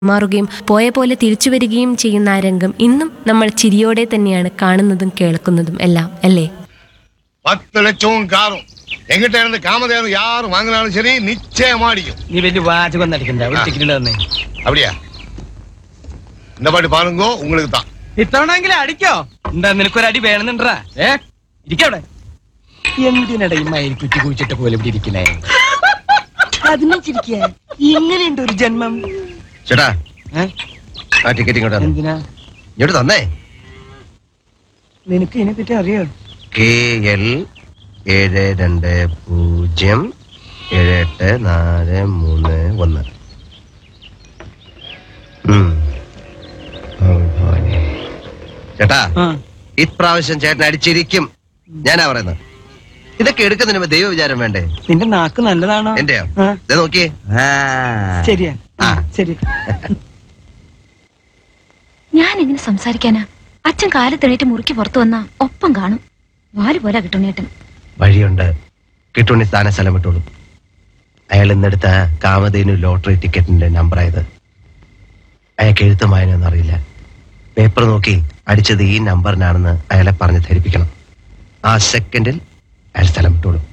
മാറുകയും പോയ പോലെ തിരിച്ചു വരികയും ചെയ്യുന്ന ആ രംഗം ഇന്നും നമ്മൾ ചിരിയോടെ തന്നെയാണ് കാണുന്നതും കേൾക്കുന്നതും എല്ലാം അല്ലേ பத்து லட்சமும் காரும் எங்கிட்ட இருந்து காமதேவன் யார் வாங்கினாலும் சரி நிச்சயமா அடிக்கும் നീ വലിയ വാചകം നടിക്കണ്ട ഒരു ടിക്കറ്റ് തന്നെ அப்படியா இந்த பாட்டு பாருங்க உங்களுக்கு தான் ഇത്തവണെങ്കിലും അടിക്കോ എന്താ നിനക്കൊരു അടി വേണമെന്നുണ്ടാ ഏ ഇരിക്കവിടെ എന്തിനട ഈ മയിൽ കുറ്റി കുഴിച്ചിട്ട പോലെ ഇവിടെ ഇരിക്കണേ അതിനെ ചിരിക്ക ഇങ്ങനെയുണ്ട് ഒരു ജന്മം ചേട്ടാ ഏ? ആ ടിക്കറ്റ് ഇങ്ങോട്ട് തന്നെ എന്തിനാ ഇങ്ങോട്ട് തന്നേ നിനക്ക് ഇതിനെ പറ്റി അറിയോ കെ എൽ ഏഴ് രണ്ട് പൂജ്യം ഏഴ് എട്ട് നാല് മൂന്ന് ഒന്ന് ഉം. ഓ, ഭവാനി. ചേട്ടാ ആ. ഇപ്രാവശ്യം ചേട്ടൻ അടിച്ചിരിക്കും ഞാനാ പറയുന്നത് ഇതൊക്കെ എടുക്കുന്നതിന് മുമ്പ് ദൈവ വിചാരം വേണ്ടേ നിന്റെ നാക്ക് നല്ലതാണോ എന്റെയോ ആ. ദേ നോക്കിയേ ആ. ശരിയാ ആ. ശരി ഞാൻ എങ്ങനെ സംസാരിക്കാനാ അച്ഛൻ കാലത്തെണീറ്റ് മുറിക്ക് പുറത്തു വന്നാ ഒപ്പം കാണും വാല് പോലെ കിട്ടുന്നേട്ടൻ വഴിയുണ്ട് കിട്ടുണ്ണി സ്ഥാന സ്ഥലം വിട്ടോളൂ അയാൾ ഇന്നെടുത്ത കാമധേനു ലോട്ടറി ടിക്കറ്റിന്റെ നമ്പറായത് അയാൾക്ക് എഴുത്തും വായനയൊന്നും അറിയില്ല പേപ്പർ നോക്കി അടിച്ചത് ഈ നമ്പറിനാണെന്ന് അയാളെ പറഞ്ഞ് ധരിപ്പിക്കണം ആ സെക്കൻഡിൽ അയാൾ സ്ഥലം വിട്ടോളൂ